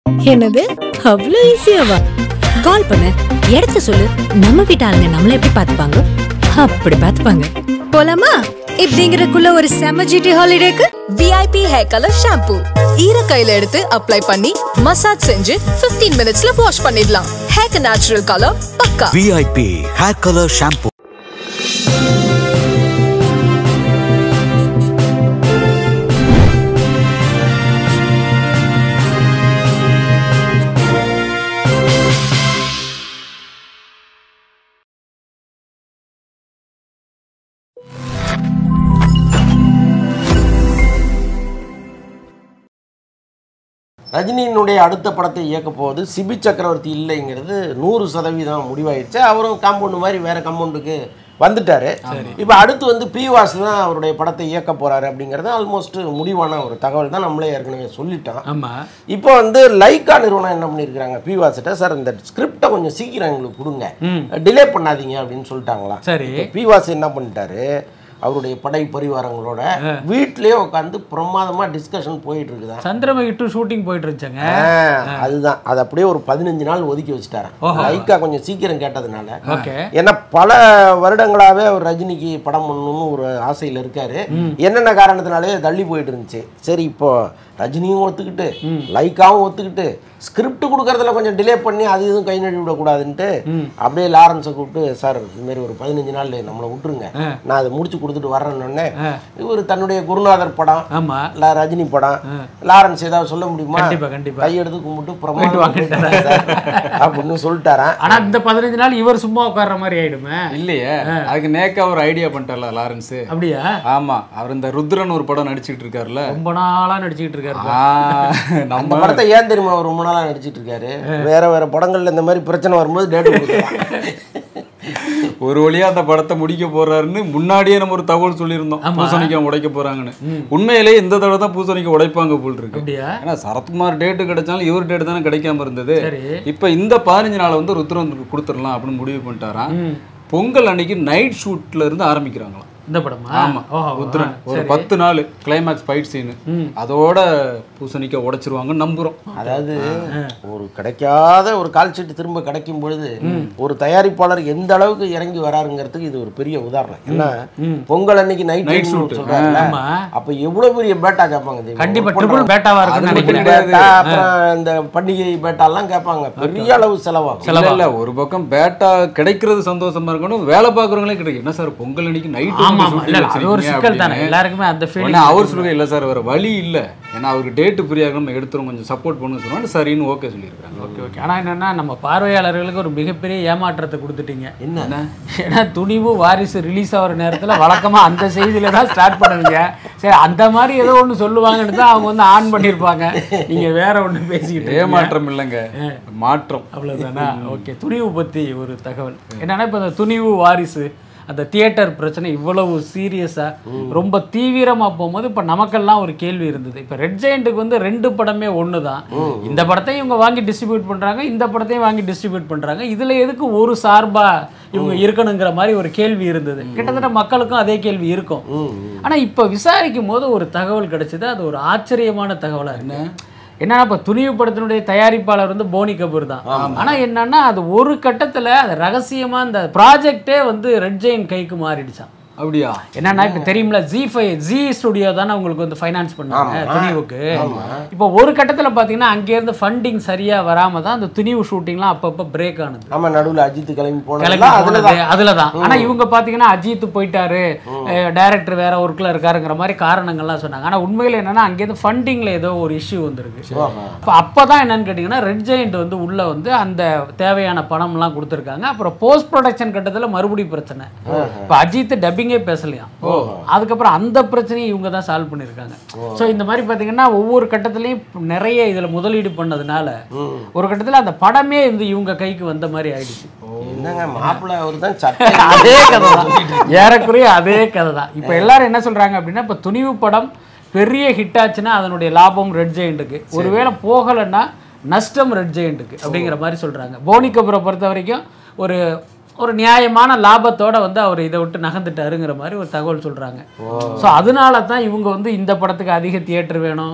என்னது அவ்வளோ ஈஸியாவா கால் பண்ணு இடத்த சொல்லு நம்ம வீட்டு ஆளுங்க நம்மள எப்படி பாத்துப்பாங்க அப்படி பாத்துப்பாங்க போலாமா இப்படிங்கிறக்குள்ள ஒரு செம ஜிடி ஹாலிடேக்கு விஐபி ஹேர் கலர் ஷாம்பு ஈர கையில எடுத்து அப்ளை பண்ணி மசாஜ் செஞ்சு 15 மினிட்ஸ்ல வாஷ் பண்ணிடலாம் ஹேர் நேச்சுரல் கலர் பக்கா VIP Hair Color Shampoo. ரஜினியினுடைய அடுத்த படத்தை இயக்க போவது சிபி சக்கரவர்த்தி இல்லைங்கிறது நூறு சதவீதம் முடிவாயிடுச்சு அவரும் காம்பவுண்டு மாதிரி வேற காம்பவுண்டுக்கு வந்துட்டாரு இப்போ அடுத்து வந்து பி வாசு தான் அவருடைய படத்தை இயக்க போறாரு அப்படிங்கிறது ஆல்மோஸ்ட் முடிவான ஒரு தகவல் தான் நம்மளே ஏற்கனவே சொல்லிட்டோம் ஆமா இப்போ வந்து லைக்கா நிறுவனம் என்ன பண்ணியிருக்காங்க பி வாசிட்ட சார் இந்த ஸ்கிரிப்டை கொஞ்சம் சீக்கிரம் எங்களுக்கு கொடுங்க டிலே பண்ணாதீங்க அப்படின்னு சொல்லிட்டாங்களாம் சரி பி வாசு என்ன பண்ணிட்டாரு அவருடைய படை பரிவாரங்களோட வீட்டிலேயே உட்காந்து பிரமாதமா டிஸ்கஷன் போயிட்டு இருக்குதான் சந்திரமுகி டூ ஷூட்டிங் போயிட்டு இருந்துச்சாங்க ஆ, அதுதான் அது அப்படியே ஒரு பதினஞ்சு நாள் ஒதுக்கி வச்சுட்டாரன் லைக்கா கொஞ்சம் சீக்கிரம் கேட்டதுனால ஓகே ஏன்னா பல வருடங்களாவே அவர் ரஜினிக்கு படம் பண்ணணும்னு ஒரு ஆசையில் இருக்காரு என்னென்ன காரணத்தினாலே தள்ளி போயிட்டு இருந்துச்சு சரி இப்போ ரஜினியும் ஒத்துக்கிட்டு லைக்காவும் ஒத்துக்கிட்டு ஸ்கிரிப்ட் கொடுக்கறதுல கொஞ்சம் டிலே பண்ணி அது இதுவும் கை நழுவி விடக்கூடாதுன்ட்டு அப்படியே லாரன்ஸை கூப்பிட்டு சார் இது மாதிரி ஒரு பதினஞ்சு நாள் நம்மளை விட்டுருங்க நான் அதை முடிச்சு கொடுத்துட்டு வரேன்னு இவர் தன்னுடைய குருநாதர் படம் ஆமா இல்ல ரஜினி படம் லாரன்ஸ் ஏதாவது சொல்ல முடியுமா கண்டிப்பா, கண்டிப்பா. கையெடுத்து கும்பிட்டு போயிட்டு வாங்கிட்டாரா? பிரமாதம் சார் அப்படின்னு சொல்லிட்டாராம் ஆனா இந்த பதினஞ்சு நாள் இவர் சும்மா உட்கார்ற மாதிரி ஆயிடுமே இல்லையே அதுக்கு நேக்கா ஒரு ஐடியா பண்ணிட்டார்ல லாரன்ஸ் அப்படியா ஆமா அவர் இந்த ருத்ரன் ஒரு படம் நடிச்சிட்டு இருக்காருல்ல ரொம்ப நாளா நடிச்சுக்கிட்டு இருக்காரு ஆ, அந்த நம்ம படத்தை ஏன் தெரியுமா அவர் ரொம்ப நாளா நடிச்சிட்டு இருக்காரு வேற வேற படங்கள்ல இந்த மாதிரி பிரச்சனை வரும்போது டேட் கொடுக்கலாம் ஒரு வழியா அந்த படத்தை முடிக்க போறாருன்னு முன்னாடியே நம்ம ஒரு தகவல் சொல்லியிருந்தோம் பூசணிக்காய் உடைக்க போறாங்கன்னு உண்மையிலேயே இந்த தடவை தான் பூசணிக்காய் உடைப்பாங்க போல் இருக்கு அப்படியா ஏன்னா சரத்குமார் டேட்டு கிடைச்சாலும் இவர் டேட் தானே கிடைக்காம இருந்தது சரி இப்போ இந்த பதினஞ்சு நாளை வந்து ருத்ரனுக்கு கொடுத்துடலாம் அப்படின்னு முடிவு பண்ணிட்டாராம் பொங்கல் அன்னைக்கு நைட் ஷூட்ல இருந்து ஆரம்பிக்கிறாங்களாம் இந்த படமா ஆமா ஓஹோ ருத்ரன் ஒரு பத்து நாள் கிளைமேக்ஸ் ஃபைட் சீனு அதோட பூசணிக்காய் உடைச்சிருவாங்கன்னு நம்புறோம் அதாவது ஒரு கிடைக்காத ஒரு கால் சீட்டு திரும்ப கிடைக்கும் பொழுது ஒரு தயாரிப்பாளர் எந்த அளவுக்கு இறங்கி வராருங்கிறதுக்கு இது ஒரு பெரிய உதாரணம் ஏன்னா பொங்கல் அன்னைக்கு நைட் Night shoot. சொல்றாங்கல்ல ஆமா. அப்ப எவ்வளவு பெரிய பேட்டா கேட்பாங்க தெரியுமா? கண்டிப்பா ஒப்பனை ட்ரிபிள் பேட்டாவா இருக்குன்னு அது நினைக்கிறேன் மட்டும் பேட்டா, அப்புறம் இந்த பண்டிகை பேட்டாலாம் கேட்பாங்க பெரிய அளவு செலவாகும் இல்ல இல்ல ஒரு பக்கம் பேட்டா கிடைக்கிறது சந்தோஷமா இருக்கணும் வேலை பாக்குறவங்களே கிடைக்கும் என்ன சார் பொங்கல் அன்னைக்கு நைட் ஆமா ஆமா இல்ல இல்ல, அது ஒரு சிக்கல் தானே எல்லாருக்குமே அந்த உடனே ஃபீலிங் அவர் சொல்லுங்க இல்ல சார் வேற வழி இல்ல ஏன்னா அவருக்கு டேட்டு ஃப்ரீயாக நம்ம எடுத்துரும் கொஞ்சம் சப்போர்ட் பண்ணுன்னு சொன்னா சரின்னு ஓகே சொல்லியிருக்காங்க ஓகே ஓகே ஆனா என்னன்னா நம்ம பார்வையாளர்களுக்கு ஒரு மிகப்பெரிய ஏமாற்றத்தை கொடுத்துட்டீங்க என்ன ஏன்னா துணிவு வாரிசு ரிலீஸ் ஆகிற நேரத்துல வழக்கமா அந்த செய்தியில தான் ஸ்டார்ட் பண்ணுவீங்க சரி அந்த மாதிரி ஏதோ ஒண்ணு சொல்லுவாங்கன்னு தான் அவங்க வந்து ஆன் பண்ணியிருப்பாங்க நீங்க வேற ஒண்ணு பேசிக்கிட்டு இருக்கீங்க. ஏமாற்றம் இல்லைங்க மாற்றம் அவ்வளவுதானா ஓகே துணிவு பத்தி ஒரு தகவல் என்னன்னா இப்போ இந்த துணிவு வாரிசு அந்த தியேட்டர் பிரச்சனை இவ்வளவு சீரியஸாக ரொம்ப தீவிரமாக போகும்போது இப்போ நமக்கெல்லாம் ஒரு கேள்வி இருந்தது இப்போ ரெட் ஜெயண்ட்டுக்கு வந்து ரெண்டு படமே ஒன்று தான் இந்த படத்தையும் இவங்க வாங்கி டிஸ்ட்ரிபியூட் பண்ணுறாங்க இந்த படத்தையும் வாங்கி டிஸ்ட்ரிபியூட் பண்ணுறாங்க இதில் எதுக்கு ஒரு சார்பாக இவங்க இருக்கணுங்கிற மாதிரி ஒரு கேள்வி இருந்தது கிட்டத்தட்ட மக்களுக்கும் அதே கேள்வி இருக்கும் ஆனால் இப்போ விசாரிக்கும் போது ஒரு தகவல் கிடைச்சது அது ஒரு ஆச்சரியமான தகவலாக இருக்கு என்னன்னா இப்போ துணிவு படத்தினுடைய தயாரிப்பாளர் வந்து போனி கபூர் தான் ஆனா என்னன்னா அது ஒரு கட்டத்துல அது ரகசியமா இந்த ப்ராஜெக்டே வந்து ரெட் ஜெயின் கைக்கு மாறிடுச்சான் அப்படியா என்னன்னா இப்போ தெரியுமில ஜி ஃபைவ் ஜி ஸ்டுடியோ தானே உங்களுக்கு வந்து ஃபைனான்ஸ் பண்ணாங்க துணிவுக்கு இப்போ ஒரு கட்டத்துல பாத்தீங்கன்னா அங்கேருந்து ஃபண்டிங் சரியா வராம தான் அந்த துணிவு ஷூட்டிங்லாம் அப்பப்போ பிரேக் ஆனது ஆமா நடுவுல அஜித் கிளம்பி கிளம்பி போனதுல அதுல போனது அதுலதான் ஆனா இவங்க பாத்தீங்கன்னா அஜித் போயிட்டாரு டைரக்டர் வேற ஒர்க்ல இருக்காருங்கிற மாதிரி காரணங்கள்லாம் சொன்னாங்க ஆனா உண்மையில என்னன்னா அங்கேருந்து ஃபண்டிங்ல ஏதோ ஒரு இஷ்யூ வந்திருக்கு அப்ப அப்பதான் என்னன்னு கேட்டீங்கன்னா ரெட் ஜெயண்ட் வந்து உள்ள வந்து அந்த தேவையான பணம்லாம் கொடுத்துருக்காங்க அப்புறம் போஸ்ட் ப்ரொடக்ஷன் கட்டத்துல மறுபடியும் பிரச்சனை இப்ப அஜித் டப்பிங்கே பேசலையாம் அதுக்கப்புறம் அந்த பிரச்சனையை இவங்க தான் சால்வ் பண்ணியிருக்காங்க ஸோ இந்த மாதிரி பார்த்தீங்கன்னா ஒவ்வொரு கட்டத்துலையும் நிறைய இதில் முதலீடு பண்ணதுனால ஒரு கட்டத்தில் அந்த படமே வந்து இவங்க கைக்கு வந்த மாதிரி ஆயிடுச்சு என்னங்க மாப்பிள்ளை அவர் தான் சட்டை அதே கதை தான் ஏறக்குறைய அதே கதை தான் இப்போ எல்லாரும் என்ன சொல்றாங்க அப்படின்னா இப்போ துணிவு படம் பெரிய ஹிட் ஆச்சுன்னா அதனுடைய லாபம் ரெட் ஜெயண்ட்டுக்கு ஒருவேளை போகலைன்னா நஷ்டம் ரெட் ஜெயண்ட்டுக்கு அப்படிங்கிற மாதிரி சொல்றாங்க போனி கபூரை பொறுத்த வரைக்கும் ஒரு ஒரு நியாயமான லாபத்தோட வந்து அவர் இதை விட்டு நகர்ந்துட்டாருங்கிற மாதிரி ஒரு தகவல் சொல்றாங்க ஸோ அதனால தான் இவங்க வந்து இந்த படத்துக்கு அதிக தியேட்டர் வேணும்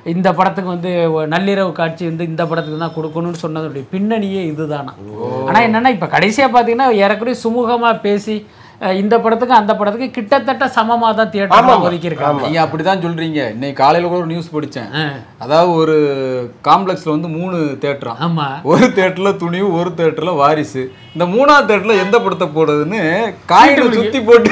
இந்த படத்துக்கு வந்து ஒ- நள்ளிரவு காட்சி வந்து இந்த படத்துக்கு தான் கொடுக்கணும்னு சொன்னதுடைய பின்னணியே இதுதானா ஆனா என்னன்னா இப்ப கடைசியா பாத்தீங்கன்னா ஏறக்குறைய சுமூகமா பேசி அஹ், இந்த படத்துக்கு அந்த படத்துக்கு கிட்டத்தட்ட சமமா தான் தியேட்டர் ஒதுக்கி இருக்காங்க நீங்க அப்படிதான் சொல்றீங்க இன்னைக்கு காலையில கூட ஒரு நியூஸ் படிச்சேன் அதாவது ஒரு காம்ப்ளெக்ஸ்ல வந்து மூணு தேட்டராம் ஆமா ஒரு தேட்டர்ல துணிவு ஒரு தேட்டர்ல வாரிசு இந்த மூணாவது தேட்டர்ல எந்த படத்தை போடுறதுன்னு காயில சுத்தி போட்டு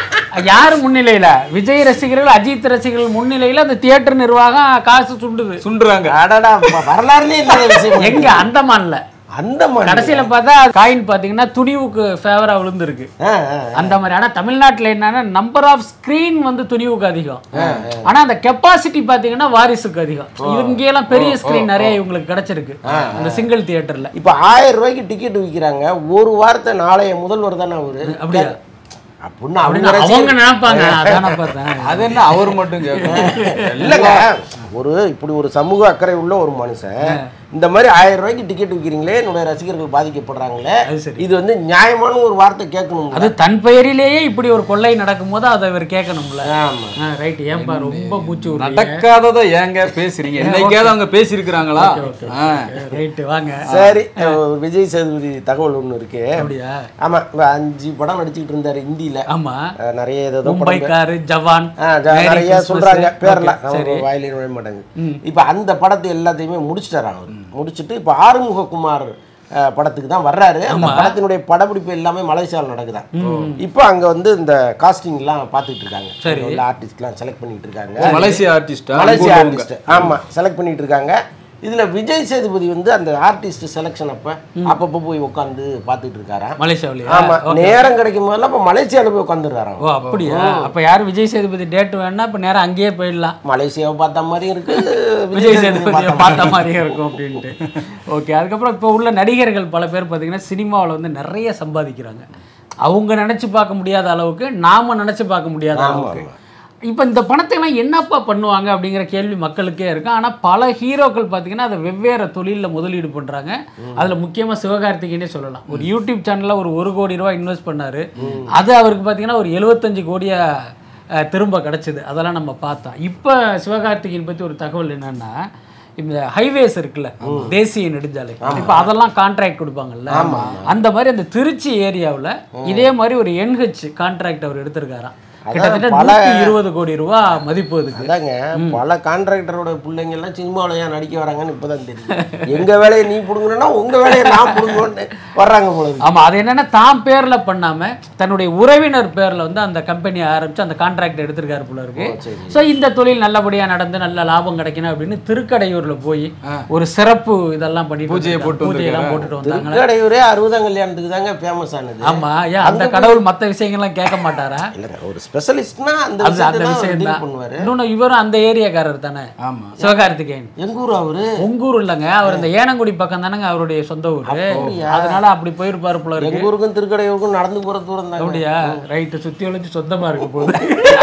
யாரு முன்னிலையில விஜய் ரசிகர்கள் அஜித் ரசிகர்கள் முன்னிலையில அந்த தியேட்டர் நிர்வாகம் காசு சுண்டுது சுண்டுறாங்க அடடா வ- வரலாறுலயே இல்லாத விஷயம் எங்க அந்தமான்ல அந்த மாதிரி கடைசியில பார்த்தா காயின் பாத்தீங்கன்னா துணிவுக்கு ஃபேவரா விழுந்திருக்கு ஆ, ஆ. அந்த மாதிரி ஆனா தமிழ்நாட்டுல என்னன்னா நம்பர் ஆஃப் ஸ்கிரீன் வந்து துணிவுக்கு அதிகம் ஆனா அந்த கெப்பாசிட்டி பாத்தீங்கன்னா வாரிசுக்கு அதிகம் இங்கெல்லாம் பெரிய ஸ்கிரீன் நிறைய இவங்களுக்கு கிடைச்சிருக்கு அந்த சிங்கிள் தியேட்டர்ல இப்ப ஆயிரம் ரூபாய்க்கு டிக்கெட் விற்கிறாங்க ஒரு வாரத்தை நாளைய முதல்வர் தானே அவரு அப்படியா? அப்படின்னு அவங்க அவங்க ரசிகர் நினைப்பாங்க அதான பார்த்தேன் அது என்ன அவர் மட்டும் கேட்கணும் இல்லைங்க ஒரு இப்படி ஒரு சமூக அக்கறை உள்ள ஒரு மனுஷன் இந்த மாதிரி ஆயிரம் ரூபாய்க்கு டிக்கெட் விற்கிறீங்களே என்னுடைய ரசிகர்கள் பாதிக்கப்படுறாங்க அது சரி. இது வந்து நியாயமான ஒரு வார்த்தை கேட்கணும் அது தன் பெயரிலேயே இப்படி ஒரு கொள்ளை நடக்கும்போது அதை இவர் கேட்கணும்ல ஆமா ரைட் ஏன்பா ரொம்ப பூச்சி விடுறீங்க நடக்காததை ஏங்க பேசுறீங்க என்னைக்காவது அவங்க பேசியிருக்கிறாங்களா ஆ. ரைட்டு வாங்க சரி ஒரு விஜய் சேதுபதி தகவல் ஒண்ணு இருக்கு அப்படியா ஆமா இப்ப அஞ்சு படம் நடிச்சுக்கிட்டு இருந்தாரு இந்தியில ஆமா அஹ் நிறைய ஏதோ படம் மும்பைக்காரு ஜவான் ஆ, ஜ- Merry நிறைய Christmas. சொல்றாங்க பேர்லாம் Okay, சரி நம்ம வாயிலே நுழைய மாட்டாங்க இப்ப அந்த படத்தை எல்லாத்தையுமே முடிச்சிட்டாரு அவர் முடிச்சிட்டு இப்ப ஆறுமுககுமார் அஹ், படத்துக்கு தான் வர்றாரு அந்த படத்தினுடைய படப்பிடிப்பு எல்லாமே மலேசியாவில் நடக்குதான் இப்போ அங்க வந்து இந்த காஸ்டிங் எல்லாம் பார்த்துட்டு இருக்காங்க சரி. உள்ள ஆர்டிஸ்ட்லாம் செலக்ட் பண்ணிட்டு இருக்காங்க மலேசியா ஆர்டிஸ்டா மலேசியா ஆர்டிஸ்ட் ஆமா செலக்ட் பண்ணிட்டு இருக்காங்க இதுல விஜய் சேதுபதி வந்து அந்த ஆர்டிஸ்ட் செலெக்ஷன் அப்ப அப்பப்போ போய் உட்காந்து பார்த்துட்டு இருக்காராம் மலேசியாவிலயா ஆமா நேரம் கிடைக்கும் போதெல்லாம் அப்ப மலேசியாவில் போய் உட்காந்துருக்காராம் ஓ அப்படியா அப்ப யாரு விஜய் சேதுபதி டேட் வேணா இப்ப நேரா அங்கேயே போயிடலாம் மலேசியாவை பார்த்த மாதிரியும் இருக்கு விஜய் சேதுபதியை பார்த்த மாதிரியே இருக்கும் அப்படின்ட்டு ஓகே அதுக்கப்புறம் இப்போ உள்ள நடிகர்கள் பல பேர் பார்த்தீங்கன்னா சினிமாவில் வந்து நிறைய சம்பாதிக்கிறாங்க அவங்க நினைச்சு பார்க்க முடியாத அளவுக்கு நாம நினைச்சு பார்க்க முடியாத அளவுக்கு இப்போ இந்த பணத்தையெல்லாம் என்னப்பா பண்ணுவாங்க அப்படிங்கிற கேள்வி மக்களுக்கே இருக்கு ஆனால் பல ஹீரோக்கள் பார்த்தீங்கன்னா அதை வெவ்வேறு தொழிலில் முதலீடு பண்ணுறாங்க அதில் முக்கியமாக சிவகார்த்திகேயனே சொல்லலாம் ஒரு யூடியூப் சேனலில் ஒரு ஒரு கோடி ரூபாய் இன்வெஸ்ட் பண்ணாரு அது அவருக்கு பார்த்தீங்கன்னா ஒரு எழுபத்தஞ்சு கோடியா அஹ், திரும்ப கிடச்சிது அதெல்லாம் நம்ம பார்த்தோம் இப்போ சிவகார்த்திகேயன் பற்றி ஒரு தகவல் என்னன்னா இந்த ஹைவேஸ் இருக்குல்ல தேசிய நெடுஞ்சாலை இப்போ அதெல்லாம் கான்ட்ராக்ட் கொடுப்பாங்கல்ல அந்த மாதிரி அந்த திருச்சி ஏரியாவில் இதே மாதிரி ஒரு என்ஹெச் கான்ட்ராக்ட் அவர் எடுத்திருக்காராம் கிட்டத்தட்ட பல- நூற்றி இருபது கோடி ரூபா மதிப்பு அதுக்கு அதாங்க பல கான்ட்ராக்டரோட பிள்ளைங்க எல்லாம் சினிமாவில் ஏன் நடிக்க வராங்கன்னு இப்பதான் தெரியும் எங்க வேலையை நீ புடுங்கணும்னா உங்க வேலையை நான் புடுங்கன்னு வர்றாங்க போல இருக்கு. ஆமா அது என்னன்னா தான் பேர்ல பண்ணாம தன்னுடைய உறவினர் பேர்ல வந்து அந்த கம்பெனியை ஆரம்பிச்சு அந்த கான்ட்ராக்ட் எடுத்திருக்காரு போல இருக்கு சோ இந்த தொழில் நல்லபடியா நடந்து நல்ல லாபம் கிடைக்கணும் அப்படின்னு திருக்கடையூர்ல போய் ஒரு சிறப்பு இதெல்லாம் பண்ணிட்டு பூஜையை வந்திருக்காங்க. போட்டு பூஜையெல்லாம் போட்டுட்டு வந்தாங்க திருக்கடையூரே அறுபதாம் கல்யாணத்துக்கு தாங்க ஃபேமஸ் ஆனது ஆமா ஏன் அந்த கடவுள் மத்த விஷயங்கள்லாம் கேட்க மாட்டாரா இல்லைங்க ஒரு ஸ்பெஷலிஸ்ட்னா அந்த அது அந்த விஷயத்தை விஷயம் டீல் தான் பண்ணுவாரு இன்னொன்னு இவரும் அந்த ஏரியாக்காரர் தானே ஆமா சிவகார்த்திகேயன் எங்க ஊர் அவரு உங்க ஊர் இல்லைங்க அவர் இந்த ஏனங்குடி பக்கம் தானேங்க அவருடைய சொந்த ஊரு அதனால அப்படி போயிருப்பாரு போல இருக்கு எங்க ஊருக்கும் திருக்கடையூருக்கும் நடந்து போற தூரம் தாங்க அப்படியா ரைட்டு சுத்தி ஒழிஞ்சு சொந்தமா இருக்கு போகுது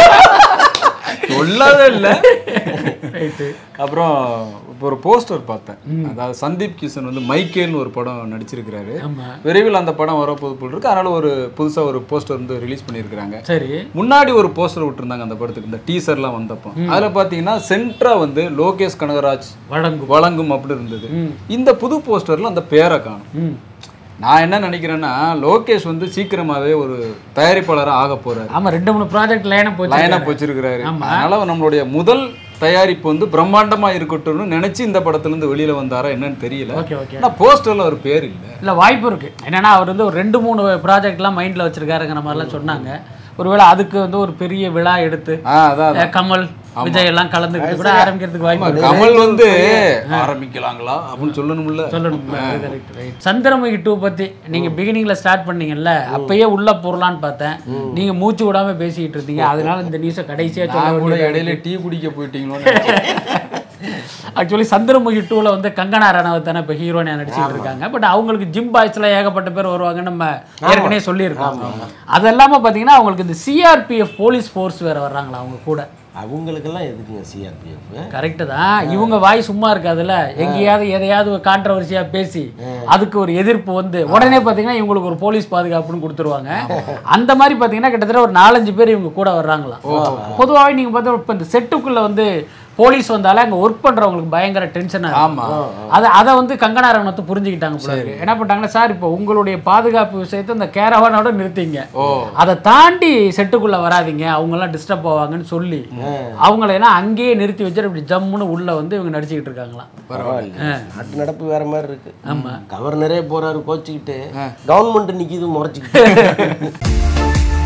சொல்லாத இல்ல ரைட்டு அப்புறம் இப்போ ஒரு போஸ்டர் பார்த்தேன் அதாவது சந்தீப் கிஷன் வந்து மைக்கேல்னு ஒரு படம் நடிச்சிருக்கிறாரு ஆமா விரைவில் அந்த படம் வரப்போது போல் இருக்கு அதனால ஒரு புதுசா ஒரு போஸ்டர் வந்து ரிலீஸ் பண்ணியிருக்கிறாங்க சரி முன்னாடி ஒரு போஸ்டர் விட்டுருந்தாங்க அந்த படத்துக்கு இந்த டீசர்லாம் வந்தப்போ அதுல பாத்தீங்கன்னா சென்ட்ரா வந்து லோகேஷ் கனகராஜ் வழங்கும் வழங்கும் அப்படி இருந்தது இந்த புது போஸ்டர்ல அந்த பேரை காணும் ம் நான் என்ன நினைக்கிறேன்னா லோகேஷ் வந்து சீக்கிரமாவே ஒரு தயாரிப்பாளரா ஆக போறாரு ஆமா ரெண்டு மூணு ப்ராஜெக்ட் லைனா போச்சு லைனப் வச்சிருக்கிறாரு அதனால நம்மளுடைய முதல் தயாரிப்பு வந்து பிரம்மாண்டமா இருக்கட்டும்னு நினைச்சு இந்த படத்துல இருந்து வெளியில வந்தாரா என்னன்னு தெரியல ஓகே ஓகே ஆனா போஸ்டர்ல ஒரு பேர் இல்ல இல்ல வாய்ப்பு இருக்கு என்னன்னா அவர் வந்து ஒரு ரெண்டு மூணு ப்ராஜெக்ட்லாம் மைண்ட்ல வச்சிருக்காருங்கிற மாதிரிலாம் சொன்னாங்க ஒருவேளை அதுக்கு வந்து ஒரு பெரிய விழா எடுத்து ஆ அதான் அதான். அஹ், கமல் விஜய் எல்லாம் கலந்துக்கிட்டு கூட ஆரம்பிக்கிறதுக்கு வாய்ப்பு இருக்கு கமல் வந்து ஆரம்பிக்கலாங்களா அப்படின்னு சொல்லணும்ல சொல்லணும் correct, right. சந்திரமுகி டூ பத்தி நீங்க பிகினிங்ல ஸ்டார்ட் பண்ணீங்கல்ல அப்பயே உள்ள போறலான்னு பார்த்தேன் நீங்க மூச்சு விடாம பேசிக்கிட்டு இருந்தீங்க அதனால இந்த நியூஸை கடைசியா நான் சொல்ல கூட வேண்டியதா இடையில டீ குடிக்க போயிட்டீங்களோன்னு ஆக்சுவலி சந்திரமுகி டூவில் வந்து கங்கனா ரனாவத் தானே இப்போ ஹீரோனியா நடிச்சிட்டு இருக்காங்க பட் அவங்களுக்கு ஜிம் பாய்ஸ்ல ஏகப்பட்ட பேர் வருவாங்கன்னு நம்ம ஏற்கனவே சொல்லியிருக்கோம் அது இல்லாமல் பார்த்தீங்கன்னா அவங்களுக்கு இந்த சிஆர்பிஎஃப் போலீஸ் ஃபோர்ஸ் வேற வர்றாங்களா அவங்க கூட அவங்களுக்கெல்லாம் எதுக்குங்க சிஆர்பிஎஃப் கரெக்டு தான் இவங்க வாய் சும்மா இருக்காதுல்ல எங்கேயாவது எதையாவது கான்ட்ரவர்சியா பேசி அதுக்கு ஒரு எதிர்ப்பு வந்து உடனே பார்த்தீங்கன்னா இவங்களுக்கு ஒரு போலீஸ் பாதுகாப்புன்னு கொடுத்துருவாங்க அந்த மாதிரி பார்த்தீங்கன்னா கிட்டத்தட்ட ஒரு நாலஞ்சு பேர் இவங்க கூட வர்றாங்களாம் பொதுவாகவே நீங்கள் பார்த்தா இப்போ இந்த செட்டுக்குள்ள வந்து போலீஸ் வந்தாலே அங்க ஒர்க் பண்றவங்களுக்கு பயங்கர டென்ஷனா ஆமா. அதை அதை வந்து கங்கனா ரவனத்தை புரிஞ்சுக்கிட்டாங்க போல இருக்கு. என்ன பண்ணிட்டாங்கன்னா சார் இப்போ உங்களுடைய பாதுகாப்பு விஷயத்தை இந்த கேரவானோட நிறுத்திங்க அதை தாண்டி செட்டுக்குள்ள வராதீங்க அவங்க எல்லாம் டிஸ்டர்ப் ஆவாங்கன்னு சொல்லி அவங்கள எல்லாம் அங்கேயே நிறுத்தி வச்சுட்டு இப்படி ஜம்முன்னு உள்ள வந்து இவங்க நடிச்சுக்கிட்டு இருக்காங்களாம் பரவாயில்ல நாட்டு நடப்பு வேற மாதிரி இருக்கு ஆமா. கவர்னரே போறாரு கோச்சிக்கிட்டு கவர்மெண்ட் நிக்குது முறைச்சிக்கிட்டு